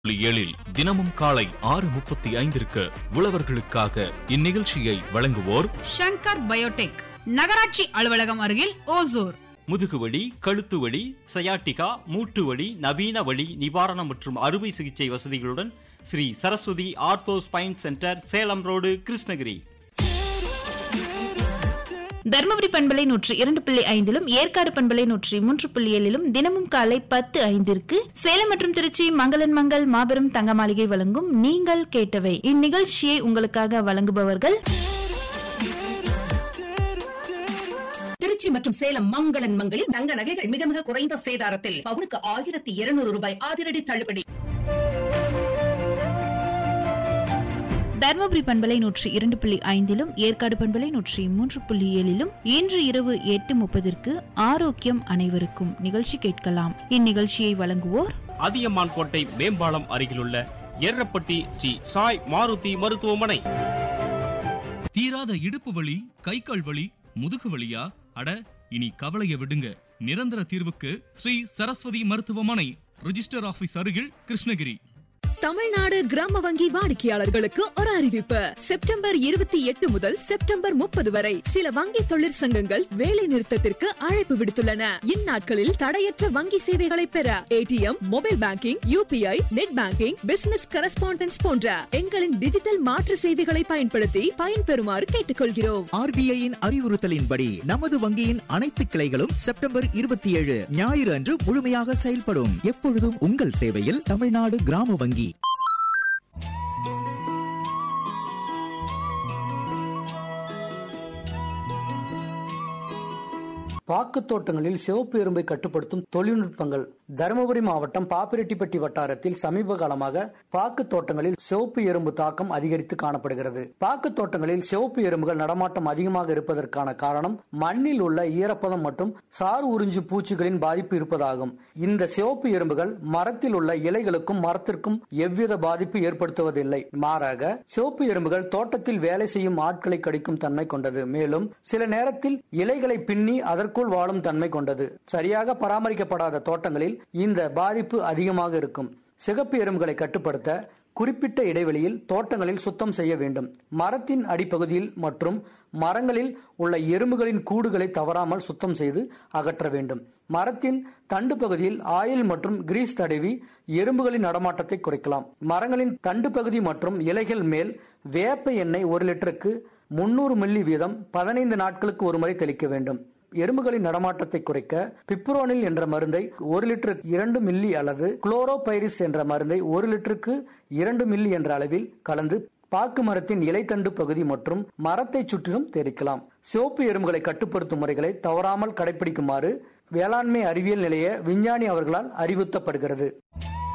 புள்ளி ஏழில் தினமும் காலை ஆறு முப்பத்தி ஐந்திற்கு உழவர்களுக்காக இந்நிகழ்ச்சியை வழங்குவோர் ஷங்கர் பயோடெக் நகராட்சி அலுவலகம் அருகில் ஓசூர் முதுகுவலி கழுத்து வலி சயாட்டிகா மூட்டு வலி நவீன வலி நிவாரணம் மற்றும் அறுவை சிகிச்சை வசதிகளுடன் Sri Saraswathi ortho spine centre Salem road Krishnagiri Dharmapuri பண்பலை நூற்றி இரண்டு புள்ளி ஐந்திலும் ஏற்காடு பண்பலை நூற்றி மூன்று புள்ளி ஏழிலும் தினமும் காலை பத்து ஐந்திற்கு சேலம் மற்றும் திருச்சி மங்களன் மங்கள் மாபெரும் தங்க மாளிகை வழங்கும் நீங்கள் கேட்டவை இந்நிகழ்ச்சியை உங்களுக்காக வழங்குபவர்கள் திருச்சி மற்றும் சேலம் மங்களன் மங்களில் தங்க நகைகள் மிக மிக குறைந்த சேதாரத்தில் பவுனுக்கு ஆயிரத்தி இருநூறு ரூபாய் அதிரடி தள்ளுபடி தர்மபுரி பண்பலை நூற்றி இரண்டு புள்ளி ஐந்திலும் ஏற்காடு பண்பலை நூற்றி மூன்று புள்ளி ஏழிலும் இன்று இரவு எட்டு முப்பதிற்கு ஆரோக்கியம் அனைவருக்கும் நிகழ்ச்சி கேட்கலாம் இந்நிகழ்ச்சியை வழங்குவோர் அதியமான் கோட்டை மேம்பாலம் அருகிலுள்ள எர்ரப்பட்டி ஸ்ரீ சாய் மாருதி மருத்துவமனை தீராத இடுப்பு வலி கை கால் வலி முதுகு வலியா அட இனி கவலைய விடுங்க நிரந்தர தீர்வுக்கு ஸ்ரீ சரஸ்வதி மருத்துவமனை ரிஜிஸ்டர் ஆபீஸ் அருகில் கிருஷ்ணகிரி தமிழ்நாடு கிராம வங்கி வாடிக்கையாளர்களுக்கு ஒரு அறிவிப்பு செப்டம்பர் இருபத்தி எட்டு முதல் செப்டம்பர் முப்பது வரை சில வங்கி தொழிற்சங்கங்கள் வேலை நிறுத்தத்திற்கு அழைப்பு விடுத்துள்ளன இந்நாட்களில் தடையற்ற வங்கி சேவைகளை பெற ATM mobile banking UPI net banking business correspondence போன்ற எங்களின் டிஜிட்டல் மாற்று சேவைகளை பயன்படுத்தி பயன்பெறுமாறு கேட்டுக்கொள்கிறோம் ஆர்பிஐயின் அறிவுறுத்தலின்படி நமது வங்கியின் அனைத்து கிளைகளும் செப்டம்பர் இருபத்தி ஏழு ஞாயிறு அன்று முழுமையாக செயல்படும் எப்பொழுதும் உங்கள் சேவையில் தமிழ்நாடு கிராம வங்கி பாக்குத் தோட்டங்களில் சிவப்பு எறும்பை கட்டுப்படுத்தும் தொழில்நுட்பங்கள் தருமபுரி மாவட்டம் பாப்பிரெட்டிப்பட்டி வட்டாரத்தில் சமீப காலமாக பாக்குத் தோட்டங்களில் சிவப்பு எறும்பு தாக்கம் அதிகரித்து காணப்படுகிறது பாக்குத் தோட்டங்களில் சிவப்பு எறும்புகள் நடமாட்டம் அதிகமாக இருப்பதற்கான காரணம் மண்ணில் உள்ள ஈரப்பதம் மற்றும் சாறு உறிஞ்சும் பூச்சிகளின் பாதிப்பு இருப்பதாகும் இந்த சிவப்பு எறும்புகள் மரத்தில் உள்ள இலைகளுக்கும் மரத்திற்கும் எவ்வித பாதிப்பு ஏற்படுத்துவதில்லை மாறாக சிவப்பு எறும்புகள் தோட்டத்தில் வேலை செய்யும் ஆட்களை கடிக்கும் தன்மை கொண்டது மேலும் சில நேரத்தில் இலைகளை பின்னி அதற்குள் வாழும் தன்மை கொண்டது சரியாக பராமரிக்கப்படாத தோட்டங்களில் இந்த பாதிப்பு அதிகமாக இருக்கும் சிகப்பு எறும்புகளை கட்டுப்படுத்த குறிப்பிட்ட இடைவெளியில் தோட்டங்களில் சுத்தம் செய்ய வேண்டும் மரத்தின் அடிப்பகுதியில் மற்றும் மரங்களில் உள்ள எறும்புகளின் கூடுகளை தவறாமல் சுத்தம் செய்து அகற்ற வேண்டும் மரத்தின் தண்டு பகுதியில் ஆயில் மற்றும் கிரீஸ் தடவி எறும்புகளின் நடமாட்டத்தை குறைக்கலாம் மரங்களின் தண்டு பகுதி மற்றும் இலைகள் மேல் வேப்ப எண்ணெய் ஒரு லிட்டருக்கு முன்னூறு மில்லி வீதம் பதினைந்து நாட்களுக்கு ஒருமுறை தெளிக்க வேண்டும் எறும்புகளின் நடமாட்டத்தை குறைக்க பிப்ரோனில் என்ற மருந்தை ஒரு லிட்டருக்கு இரண்டு மில்லி அல்லது குளோரோபைரிஸ் என்ற மருந்தை ஒரு லிட்டருக்கு இரண்டு மில்லி என்ற அளவில் கலந்து பாக்கு மரத்தின் இலைத்தண்டு பகுதி மற்றும் மரத்தை சுற்றிலும் தெளிக்கலாம் சிவப்பு எறும்புகளை கட்டுப்படுத்தும் முறைகளை தவறாமல் கடைபிடிக்குமாறு வேளாண்மை அறிவியல் நிலைய விஞ்ஞானி அவர்களால் அறிவுறுத்தப்படுகிறது